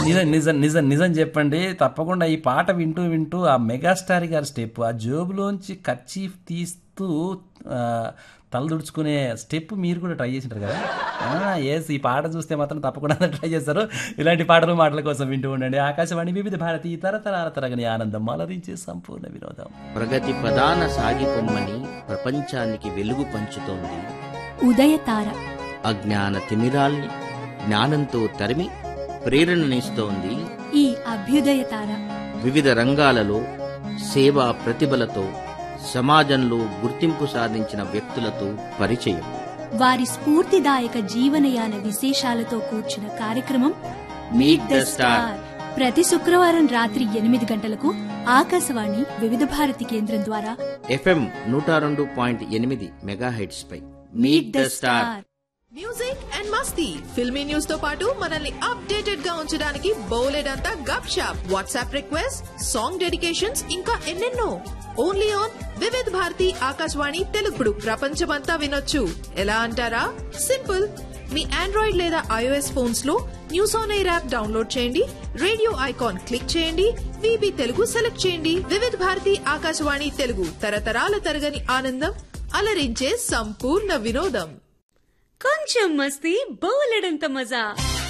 నిజం నిజం నిజం నిజం చెప్పండి తప్పకుండా ఈ పాట వింటూ వింటూ ఆ మెగాస్టార్ గారి స్టెప్ ఆ జోబులోంచి కర్చీఫ్ తీస్తూ ఆ, తలదుడుచుకునే స్టెప్ మీరు కూడా ట్రై చేసింటారు కదా ఎస్ ఈ పాట చూస్తే మాత్రం తప్పకుండా ట్రై చేస్తారు ఇలాంటి పాటలు మాటల కోసం వింటూ ఉండండి ఆకాశవాణి వివిధ భారతి తరతరాల తరగని ఆనందం అలరించే సంపూర్ణ వినోదం ప్రగతి ప్రధాన సాగిపొమ్మని ప్రపంచానికి వెలుగు పంచుతోంది ఉదయతార అజ్ఞాన తిమిరాల్ని జ్ఞానంతో తరిమి ప్రేరణనిస్తోంది ఈ అభ్యుదయతార వివిధ రంగాలలో సేవా ప్రతిభలతో సమాజంలో గుర్తింపు సాధించిన వ్యక్తులతో పరిచయం వారి స్ఫూర్తిదాయక జీవనయాన విశేషాలతో కూర్చున్న కార్యక్రమం Meet the Star. ప్రతి శుక్రవారం రాత్రి ఎనిమిది గంటలకు ఆకాశవాణి వివిధ భారతి కేంద్రం ద్వారా ఎఫ్ఎం నూట రెండు పాయింట్ ఎనిమిది మెగాహెడ్స్ పై meet the star music and మస్తీ ఫిల్మీ న్యూస్ తో పాటు మనల్ని అప్డేటెడ్ గా ఉంచడానికి బౌలెడంతా గప్ షాప్ వాట్సాప్ రిక్వెస్ట్ సాంగ్ డెడికేషన్స్ ఇంకా ఎన్నెన్నో ఓన్లీ ఆన్ వివిధ్ భారతి ఆకాశవాణి తెలుగుడు ప్రపంచమంతా వినొచ్చు ఎలా అంటారా సింపుల్ మీ ఆండ్రాయిడ్ లేదా ఐఓఎస్ ఫోన్స్ లో news on air app download చేయండి రేడియో ఐకాన్ క్లిక్ చేయండి విబి తెలుగు సెలెక్ట్ చేయండి వివిధ్ భారతి ఆకాశవాణి తెలుగు తరతరాల తరగని ఆనందం అలరించే సంపూర్ణ వినోదం కొంచెం మస్తీ బోలెడంత మజా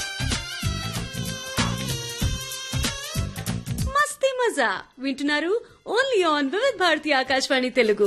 మస్తీ మజా వింటున్నారు ఓన్లీ ఆన్ వివిధ భారతి ఆకాశవాణి తెలుగు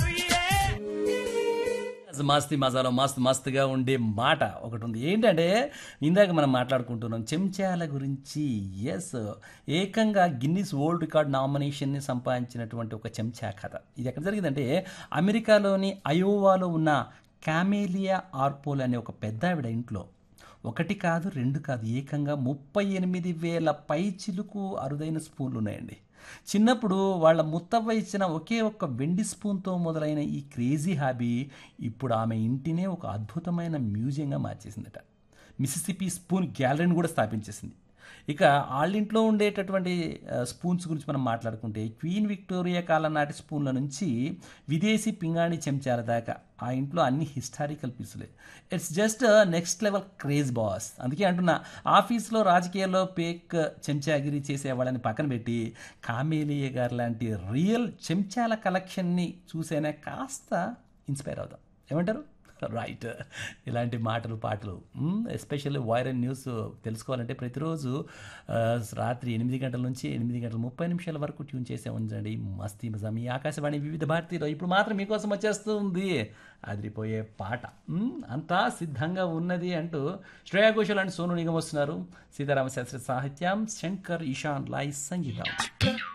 మస్తీ మజాలో మస్తు మస్తుగా ఉండే మాట ఒకటి ఉంది ఏంటంటే ఇందాక మనం మాట్లాడుకుంటున్నాం చెంచాల గురించి ఎస్ ఏకంగా గిన్నిస్ వరల్డ్ రికార్డ్ నామినేషన్ని సంపాదించినటువంటి ఒక చెంచా కథ ఇది ఎక్కడ జరిగిందంటే అమెరికాలోని అయోవాలో ఉన్న క్యామేలియా ఆర్పోల్ అనే ఒక పెద్ద ఆవిడ ఇంట్లో ఒకటి కాదు రెండు కాదు ఏకంగా ముప్పై ఎనిమిది వేల పై చిలుకు అరుదైన స్పూన్లు ఉన్నాయండి చిన్నప్పుడు వాళ్ళ ముత్తవ్వ ఇచ్చిన ఒకే ఒక్క వెండి స్పూన్తో మొదలైన ఈ క్రేజీ హాబీ ఇప్పుడు ఆమె ఇంటినే ఒక అద్భుతమైన మ్యూజియంగా మార్చేసిందట మిసిసిపి స్పూన్ గ్యాలరీని కూడా స్థాపించేసింది ఇక వాళ్ళింట్లో ఉండేటటువంటి ఆ, స్పూన్స్ గురించి మనం మాట్లాడుకుంటే క్వీన్ విక్టోరియా కాలం నాటి స్పూన్ల నుంచి విదేశీ పింగాణి చెంచాల దాకా ఆ ఇంట్లో అన్ని హిస్టారికల్ పీసులే it's just next level craze boss అందుకే అంటున్నా ఆఫీస్లో రాజకీయాల్లో పేక్ చెంచాగిరి చేసే వాళ్ళని పక్కన పెట్టి కామేలియ గారు లాంటి రియల్ చెంచాల కలెక్షన్ని చూసేనే కాస్త ఇన్స్పైర్ అవుదాం ఏమంటారు రైట్ ఇలాంటి మాటలు పాటలు ఎస్పెషల్లీ వైరల్ న్యూస్ తెలుసుకోవాలంటే ప్రతిరోజు ఆ, రాత్రి ఎనిమిది గంటల నుంచి ఎనిమిది గంటల ముప్పై నిమిషాల వరకు ట్యూన్ చేసే ఉంచండి మస్తీ మజా మీ ఆకాశవాణి వివిధ భారతీలో ఇప్పుడు మాత్రం మీకోసం వచ్చేస్తుంది అదిరిపోయే పాట మ్, అంతా సిద్ధంగా ఉన్నది అంటూ శ్రేయా ఘోషల్ అండ్ సోను నిగమ్ వస్తున్నారు సీతారామ శాస్త్రి సాహిత్యం శంకర్ ఇషాన్ లాయ్ సంగీతం